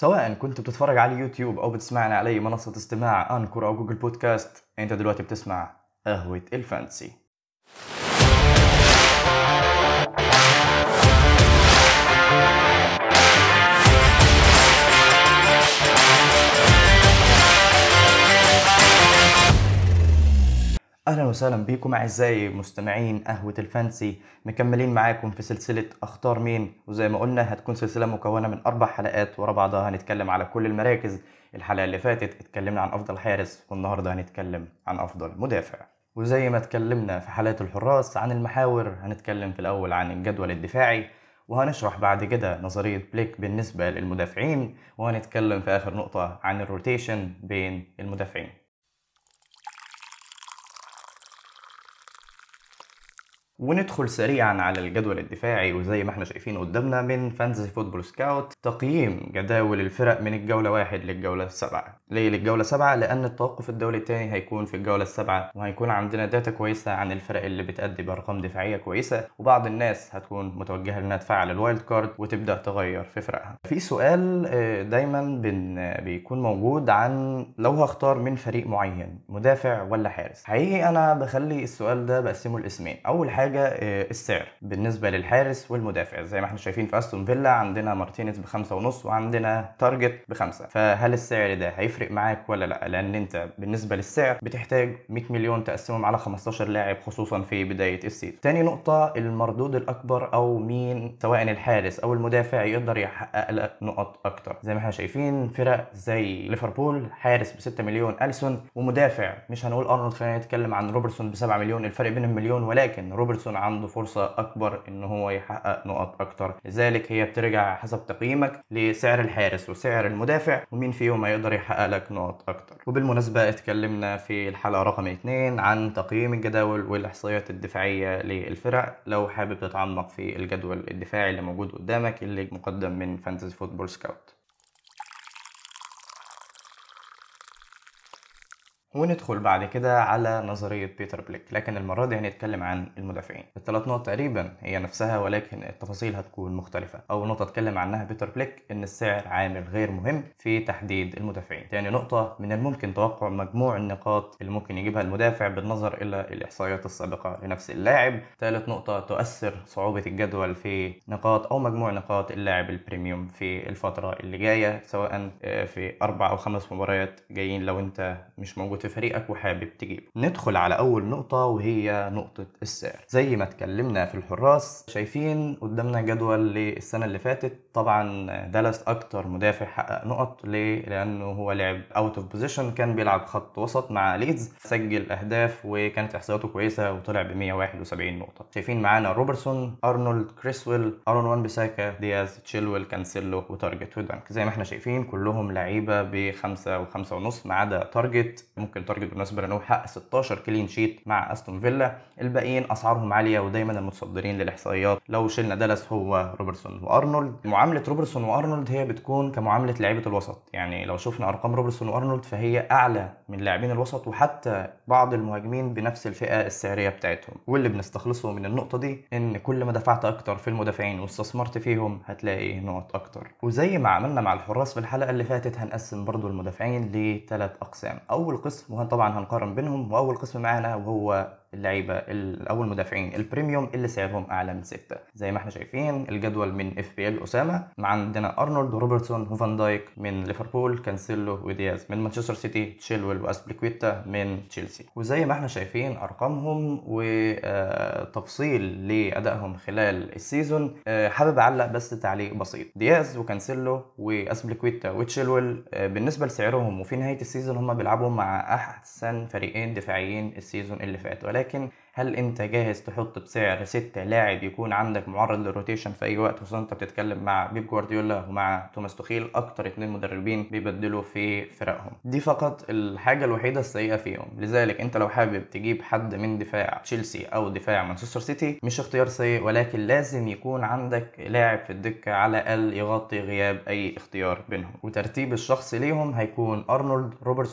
سواء كنت بتتفرج على اليوتيوب او بتسمعنا على اي منصة استماع انكور او جوجل بودكاست انت دلوقتي بتسمع قهوة الفانسي اهلا وسهلا بكم اعزائي مستمعين قهوة الفانسي مكملين معاكم في سلسلة اختار مين وزي ما قلنا هتكون سلسلة مكونة من اربع حلقات ورا بعضها هنتكلم على كل المراكز الحلقة اللي فاتت اتكلمنا عن افضل حارس والنهاردة هنتكلم عن افضل مدافع وزي ما اتكلمنا في حلقات الحراس عن المحاور هنتكلم في الاول عن الجدول الدفاعي وهنشرح بعد كده نظرية بليك بالنسبة للمدافعين وهنتكلم في آخر نقطة عن الروتيشن بين المدافعين وندخل سريعا على الجدول الدفاعي وزي ما احنا شايفين قدامنا من فانتزي فوتبول سكاوت تقييم جداول الفرق من الجولة واحد للجولة سبعة ليه للجولة سبعة لأن التوقف الدولي التاني هيكون في الجولة السابعة وهيكون عندنا داتا كويسة عن الفرق اللي بتأدي بأرقام دفاعية كويسة وبعض الناس هتكون متوجهة إنها تفعل الوايلد كارد وتبدأ تغير في فرقها في سؤال آه، دايما بن بيكون موجود عن لو هختار من فريق معين مدافع ولا حارس حقيقي أنا بخلي السؤال ده بقسمه لاسمين أول حاجة آه، السعر بالنسبة للحارس والمدافع زي ما احنا شايفين في أستون فيلا عندنا مارتينيز بخمسة ونص وعندنا تارجت بخمسة فهل السعر ده هيفرق معاك ولا لا لأن أنت بالنسبة للسعر بتحتاج 100 مليون تقسمهم على 15 لاعب خصوصا في بداية السيزون تاني نقطة المردود الأكبر أو مين سواء الحارس أو المدافع يقدر يحقق لك نقط أكتر زي ما احنا شايفين فرق زي ليفربول حارس ب 6 مليون أليسون ومدافع مش هنقول أرنولد خلينا نتكلم عن روبرتسون ب 7 مليون الفرق بينهم مليون ولكن روبرتسون عنده فرصة أكبر إن هو يحقق نقط أكتر لذلك هي بترجع حسب تقييمك لسعر الحارس وسعر المدافع ومين فيهم هيقدر يحقق لك نقط أكتر وبالمناسبة اتكلمنا في الحلقة رقم 2 عن تقييم الجداول والإحصائيات الدفاعية للفرق لو حابب تتعمق في الجدول الدفاعي اللي موجود قدامك اللي مقدم من فانتزي فوتبول سكاوت وندخل بعد كده على نظرية بيتر بليك لكن المرة دي هنتكلم عن المدافعين الثلاث نقط تقريبا هي نفسها ولكن التفاصيل هتكون مختلفة أول نقطة اتكلم عنها بيتر بليك إن السعر عامل غير مهم في تحديد المدافعين تاني نقطة من الممكن توقع مجموع النقاط اللي ممكن يجيبها المدافع بالنظر إلى الإحصائيات السابقة لنفس اللاعب ثالث نقطة تؤثر صعوبة الجدول في نقاط أو مجموع نقاط اللاعب البريميوم في الفترة اللي جاية سواء آه، في أربع أو خمس مباريات جايين لو أنت مش موجود في فريقك وحابب تجيبه ندخل على اول نقطه وهي نقطه السعر زي ما اتكلمنا في الحراس شايفين قدامنا جدول للسنه اللي فاتت طبعا دالاس اكتر مدافع حقق نقط ليه لانه هو لعب اوت اوف بوزيشن كان بيلعب خط وسط مع ليدز سجل اهداف وكانت احصائياته كويسه وطلع ب 171 نقطه شايفين معانا روبرتسون ارنولد كريسويل ارون وان بيساكا دياز تشيلويل كانسيلو وتارجت ودانك زي ما احنا شايفين كلهم لعيبه بخمسة وخمسة ونص ما عدا تارجت ممكن تارجت بالمناسبه لانه حقق 16 كلين شيت مع استون فيلا الباقيين اسعارهم عاليه ودايما المتصدرين للاحصائيات لو شلنا دالاس هو روبرتسون وارنولد معامله روبرتسون وارنولد هي بتكون كمعامله لعيبه الوسط يعني لو شفنا ارقام روبرتسون وارنولد فهي اعلى من لاعبين الوسط وحتى بعض المهاجمين بنفس الفئه السعريه بتاعتهم واللي بنستخلصه من النقطه دي ان كل ما دفعت اكتر في المدافعين واستثمرت فيهم هتلاقي نقط اكتر وزي ما عملنا مع الحراس في الحلقه اللي فاتت هنقسم برضو المدافعين لثلاث اقسام اول قسم وهن طبعا هنقارن بينهم واول قسم معانا وهو اللعيبه ال- او المدافعين البريميوم اللي سعرهم اعلى من ستة زي ما احنا شايفين الجدول من اف بي ال اسامه مع عندنا ارنولد وروبرتسون وفان دايك من ليفربول كانسيلو ودياز من مانشستر سيتي تشيلويل واسبليكويتا من تشيلسي وزي ما احنا شايفين ارقامهم وتفصيل لادائهم خلال السيزون آه، حابب اعلق بس تعليق بسيط دياز وكانسيلو واسبليكويتا وتشيلويل آه، بالنسبه لسعرهم وفي نهايه السيزون هم بيلعبوا مع احسن فريقين دفاعيين السيزون اللي فات ولكن هل انت جاهز تحط بسعر ستة لاعب يكون عندك معرض للروتيشن في اي وقت خصوصا انت بتتكلم مع بيب جوارديولا ومع توماس توخيل اكتر اتنين مدربين بيبدلوا في فرقهم دي فقط الحاجة الوحيدة السيئة فيهم لذلك انت لو حابب تجيب حد من دفاع تشيلسي او دفاع مانشستر سيتي مش اختيار سيء ولكن لازم يكون عندك لاعب في الدكة على الاقل يغطي غياب اي اختيار بينهم وترتيب الشخص ليهم هيكون ارنولد روبرتسون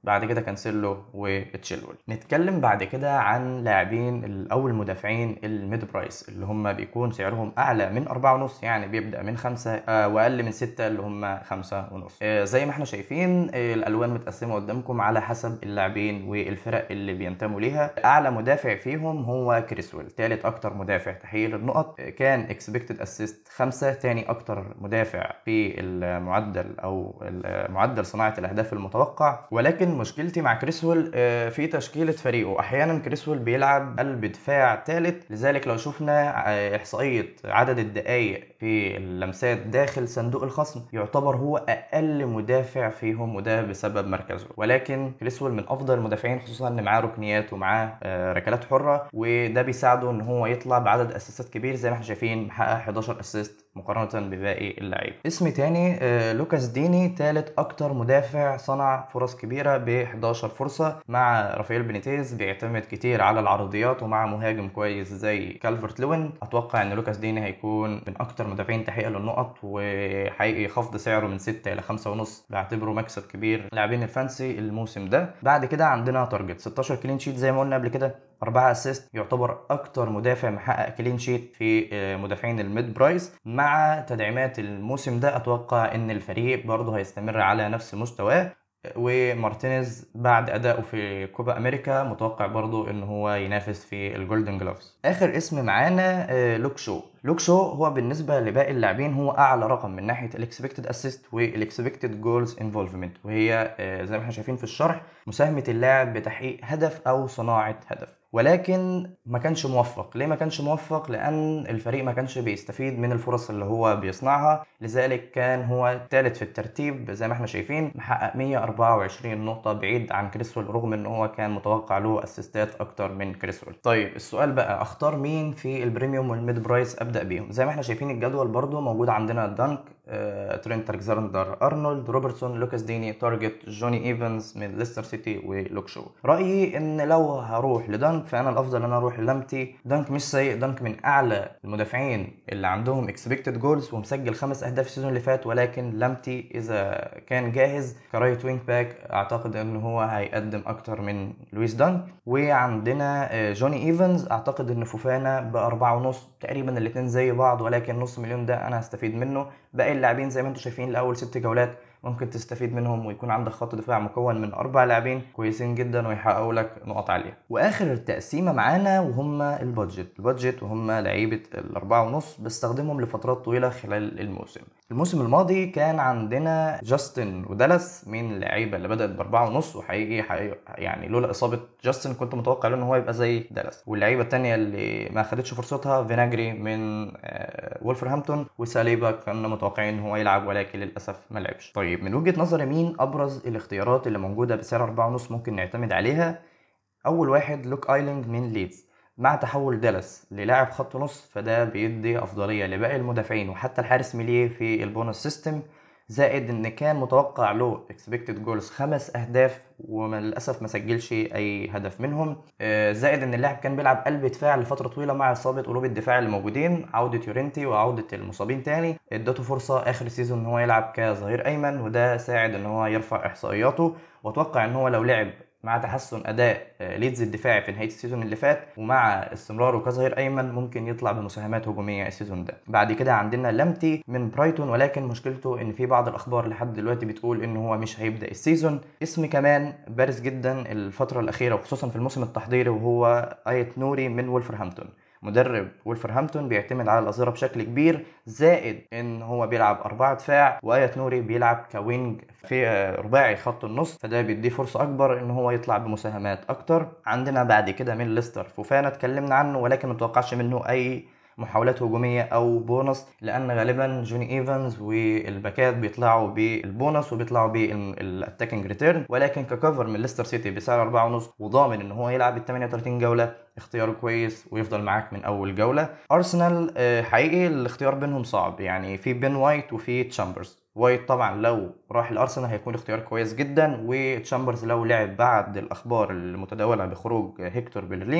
بعد كده كانسيلو وتشيلول نتكلم بعد كده عن لاعبين او المدافعين الميد برايس اللي هم بيكون سعرهم اعلى من أربعة ونص يعني بيبدا من خمسة آه، واقل من ستة اللي هم خمسة ونص آه، زي ما احنا شايفين آه، الالوان متقسمه قدامكم على حسب اللاعبين والفرق اللي بينتموا ليها اعلى مدافع فيهم هو كريسويل ثالث اكتر مدافع تحقيق النقط كان اكسبكتد اسيست خمسة تاني اكتر مدافع في المعدل او معدل صناعه الاهداف المتوقع ولكن مشكلتي مع كريسويل في تشكيله فريقه احيانا كريسويل بيلعب قلب دفاع ثالث لذلك لو شفنا احصائيه عدد الدقائق في اللمسات داخل صندوق الخصم يعتبر هو اقل مدافع فيهم وده بسبب مركزه ولكن كريسويل من افضل المدافعين خصوصا ان معاه ركنيات ومعاه آه، ركلات حره وده بيساعده ان هو يطلع بعدد اسيستات كبير زي ما احنا شايفين محقق 11 اسيست مقارنه بباقي اللعيبه اسم تاني آه، لوكاس ديني ثالث اكتر مدافع صنع فرص كبيره ب 11 فرصه مع رافائيل بينيتيز بيعتمد كتير على العرضيات ومع مهاجم كويس زي كالفرت لوين اتوقع ان لوكاس ديني هيكون من اكتر مدافعين تحقيقا للنقط وحقيقي خفض سعره من 6 الى 5 ونص بعتبره مكسب كبير لاعبين الفانسي الموسم ده بعد كده عندنا تارجت 16 كلين شيت زي ما قلنا قبل كده 4 اسيست يعتبر اكتر مدافع محقق كلين شيت في آه، مدافعين الميد برايس مع تدعيمات الموسم ده اتوقع ان الفريق برضه هيستمر على نفس مستواه ومارتينيز بعد ادائه في كوبا امريكا متوقع برضه ان هو ينافس في الجولدن جلوفز اخر اسم معانا آه، لوك شو لوك شو هو بالنسبه لباقي اللاعبين هو اعلى رقم من ناحيه الاكسبكتد اسيست والاكسبكتد جولز انفولفمنت وهي آه، زي ما احنا شايفين في الشرح مساهمه اللاعب بتحقيق هدف او صناعه هدف ولكن ما كانش موفق ليه ما كانش موفق لان الفريق ما كانش بيستفيد من الفرص اللي هو بيصنعها لذلك كان هو الثالث في الترتيب زي ما احنا شايفين محقق 124 نقطه بعيد عن كريسويل رغم ان هو كان متوقع له اسيستات اكتر من كريسويل طيب السؤال بقى اختار مين في البريميوم والميد برايس ابدا بيهم زي ما احنا شايفين الجدول برضو موجود عندنا دانك آه، ترينت الكسندر ارنولد روبرتسون لوكاس ديني تارجت جوني ايفنز من ليستر سيتي ولوك شو رايي ان لو هروح لدانك فانا الافضل ان انا اروح للمتي دانك مش سيء دانك من اعلى المدافعين اللي عندهم اكسبكتد جولز ومسجل خمس اهداف السيزون اللي فات ولكن لمتي اذا كان جاهز كرايت وينج باك اعتقد ان هو هيقدم اكتر من لويس دانك وعندنا آه، جوني ايفنز اعتقد ان فوفانا بأربعة ونص تقريبا الاثنين زي بعض ولكن نص مليون ده انا هستفيد منه باقي اللاعبين زي ما انتم شايفين لاول ست جولات ممكن تستفيد منهم ويكون عندك خط دفاع مكون من اربع لاعبين كويسين جدا ويحققوا لك نقط عاليه واخر تقسيمه معانا وهم البادجت البادجت وهم لعيبه الاربعه ونص بستخدمهم لفترات طويله خلال الموسم الموسم الماضي كان عندنا جاستن ودالاس من اللعيبه اللي بدات باربعه ونص وحقيقي حقيقي يعني لولا اصابه جاستن كنت متوقع له ان هو يبقى زي دالاس واللعيبه الثانيه اللي ما خدتش فرصتها فيناجري من آه، وولفرهامبتون وساليبا كنا متوقعين ان هو يلعب ولكن للاسف ما لعبش طيب من وجهه نظري مين ابرز الاختيارات اللي موجوده بسعر أربعة ونص ممكن نعتمد عليها اول واحد لوك ايلينج من ليدز مع تحول دالاس للاعب خط نص فده بيدي افضليه لباقي المدافعين وحتى الحارس ميليه في البونus سيستم زائد ان كان متوقع له اكسبكتد جولز خمس اهداف وللاسف ما سجلش اي هدف منهم آه، زائد ان اللاعب كان بيلعب قلب دفاع لفتره طويله مع اصابه قلوب الدفاع اللي موجودين عوده يورنتي وعوده المصابين تاني ادته فرصه اخر سيزون ان هو يلعب كظهير ايمن وده ساعد ان هو يرفع احصائياته واتوقع ان هو لو لعب مع تحسن اداء آه، ليدز الدفاعي في نهايه السيزون اللي فات ومع استمراره كظهير ايمن ممكن يطلع بمساهمات هجوميه السيزون ده بعد كده عندنا لمتي من برايتون ولكن مشكلته ان في بعض الاخبار لحد دلوقتي بتقول ان هو مش هيبدا السيزون اسم كمان بارز جدا الفتره الاخيره وخصوصا في الموسم التحضيري وهو ايت نوري من ولفرهامبتون مدرب ولفرهامبتون بيعتمد على الأظهرة بشكل كبير زائد ان هو بيلعب أربعة دفاع وآية نوري بيلعب كوينج في رباعي خط النص فده بيديه فرصة أكبر ان هو يطلع بمساهمات أكتر عندنا بعد كده من ليستر فوفانا اتكلمنا عنه ولكن متوقعش منه أي محاولات هجوميه او بونص لان غالبا جوني ايفنز والباكات بيطلعوا بالبونص وبيطلعوا بالاتاكينج ريتيرن ولكن ككفر من ليستر سيتي بسعر 4.5 وضامن ان هو يلعب ال 38 جوله اختياره كويس ويفضل معاك من اول جوله ارسنال آه، حقيقي الاختيار بينهم صعب يعني في بين وايت وفي تشامبرز وايت طبعا لو راح الارسنال هيكون اختيار كويس جدا وتشامبرز لو لعب بعد الاخبار المتداوله بخروج هيكتور بيرلين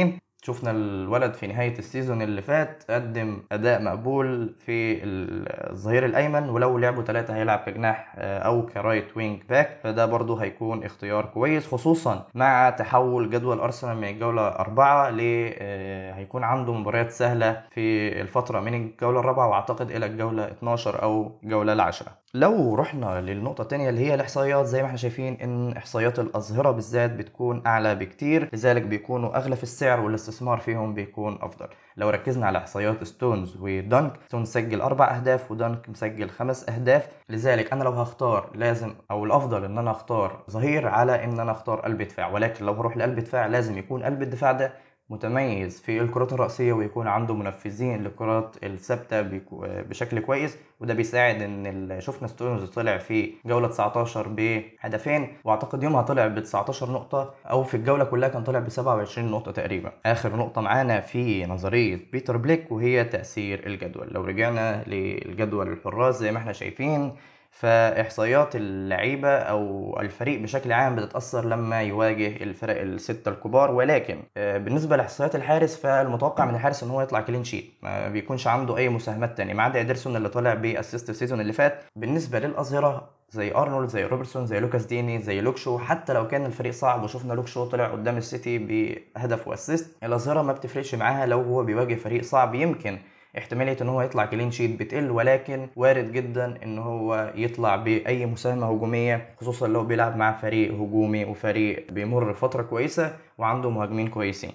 شفنا الولد في نهاية السيزون اللي فات قدم أداء مقبول في الظهير الأيمن ولو لعبوا ثلاثة هيلعب كجناح آه، أو كرايت وينج باك فده برضه هيكون اختيار كويس خصوصا مع تحول جدول أرسنال من الجولة أربعة ل آه، هيكون عنده مباريات سهلة في الفترة من الجولة الرابعة وأعتقد إلى الجولة 12 أو الجولة العاشرة لو رحنا للنقطة التانية اللي هي الإحصائيات زي ما احنا شايفين إن إحصائيات الأظهرة بالذات بتكون أعلى بكتير لذلك بيكونوا أغلى في السعر والاستثمار فيهم بيكون أفضل لو ركزنا على إحصائيات ستونز ودانك ستونز سجل أربع أهداف ودانك مسجل خمس أهداف لذلك أنا لو هختار لازم أو الأفضل إن أنا أختار ظهير على إن أنا أختار قلب دفاع ولكن لو هروح لقلب دفاع لازم يكون قلب الدفاع ده متميز في الكرات الرأسية ويكون عنده منفذين للكرات الثابتة بشكل كويس وده بيساعد ان شفنا ستونز طلع في جولة 19 بهدفين واعتقد يومها طلع ب 19 نقطة او في الجولة كلها كان طلع ب 27 نقطة تقريبا اخر نقطة معانا في نظرية بيتر بليك وهي تأثير الجدول لو رجعنا للجدول الحراس زي ما احنا شايفين فاحصائيات اللعيبه او الفريق بشكل عام بتتاثر لما يواجه الفرق السته الكبار ولكن آه، بالنسبه لاحصائيات الحارس فالمتوقع من الحارس ان هو يطلع كلين شيت ما بيكونش عنده اي مساهمات تانية ما عدا ادرسون اللي طلع باسيست السيزون اللي فات بالنسبه للاظهره زي ارنولد زي روبرتسون زي لوكاس ديني زي لوكشو حتى لو كان الفريق صعب وشفنا لوكشو طلع قدام السيتي بهدف واسيست الاظهره ما بتفرقش معاها لو هو بيواجه فريق صعب يمكن احتماليه ان هو يطلع كلين شيت بتقل ولكن وارد جدا ان هو يطلع باي مساهمه هجوميه خصوصا لو بيلعب مع فريق هجومي وفريق بيمر فتره كويسه وعنده مهاجمين كويسين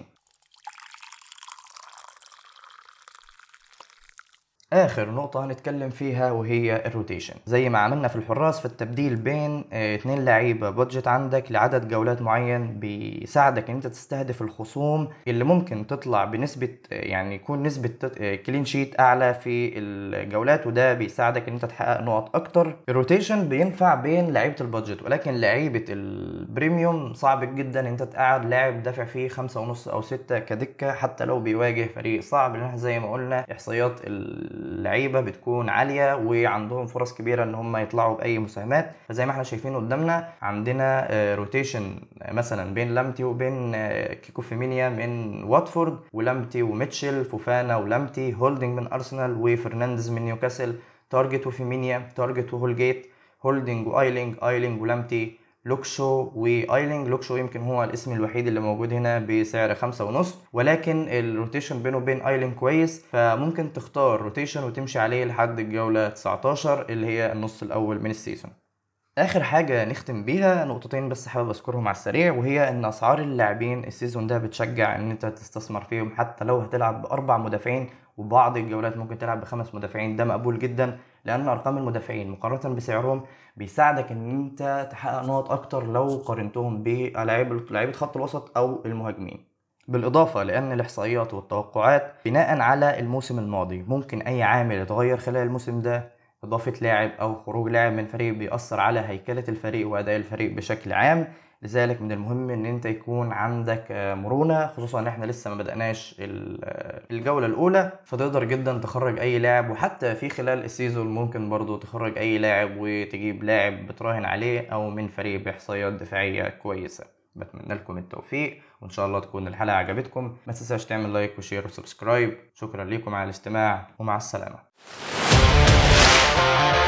اخر نقطة هنتكلم فيها وهي الروتيشن زي ما عملنا في الحراس في التبديل بين اه اتنين لعيبة بادجت عندك لعدد جولات معين بيساعدك ان انت تستهدف الخصوم اللي ممكن تطلع بنسبة يعني يكون نسبة كلين شيت اعلى في الجولات وده بيساعدك ان انت تحقق نقط اكتر الروتيشن بينفع بين لعيبة البادجت ولكن لعيبة البريميوم صعب جدا ان انت تقعد لاعب دافع فيه خمسة ونص او ستة كدكة حتى لو بيواجه فريق صعب لان زي ما قلنا احصائيات اللعيبه بتكون عاليه وعندهم فرص كبيره ان هم يطلعوا باي مساهمات فزي ما احنا شايفين قدامنا عندنا روتيشن آه، مثلا بين لامتي وبين آه، كيكو فيمينيا من واتفورد ولامتي وميتشل فوفانا ولامتي هولدنج من ارسنال وفرنانديز من نيوكاسل تارجت وفيمينيا تارجت وهولجيت هولدنج وايلينج ايلينج ولامتي لوكشو وايلينج لوكشو يمكن هو الاسم الوحيد اللي موجود هنا بسعر خمسة ونص ولكن الروتيشن بينه وبين ايلينج كويس فممكن تختار روتيشن وتمشي عليه لحد الجولة 19 اللي هي النص الاول من السيزون اخر حاجه نختم بيها نقطتين بس حابب اذكرهم على السريع وهي ان اسعار اللاعبين السيزون ده بتشجع ان انت تستثمر فيهم حتى لو هتلعب باربع مدافعين وبعض الجولات ممكن تلعب بخمس مدافعين ده مقبول جدا لان ارقام المدافعين مقارنه بسعرهم بيساعدك ان انت تحقق نقط اكتر لو قارنتهم بلاعيبه خط الوسط او المهاجمين بالإضافة لأن الإحصائيات والتوقعات بناء على الموسم الماضي ممكن أي عامل يتغير خلال الموسم ده إضافة لاعب أو خروج لاعب من فريق بيأثر على هيكلة الفريق وأداء الفريق بشكل عام لذلك من المهم ان انت يكون عندك آه، مرونه خصوصا ان احنا لسه ما بداناش آه، الجوله الاولى فتقدر جدا تخرج اي لاعب وحتى في خلال السيزون ممكن برضو تخرج اي لاعب وتجيب لاعب بتراهن عليه او من فريق باحصائيات دفاعيه كويسه بتمنى لكم التوفيق وان شاء الله تكون الحلقه عجبتكم ما تنساش تعمل لايك وشير وسبسكرايب شكرا لكم على الاستماع ومع السلامه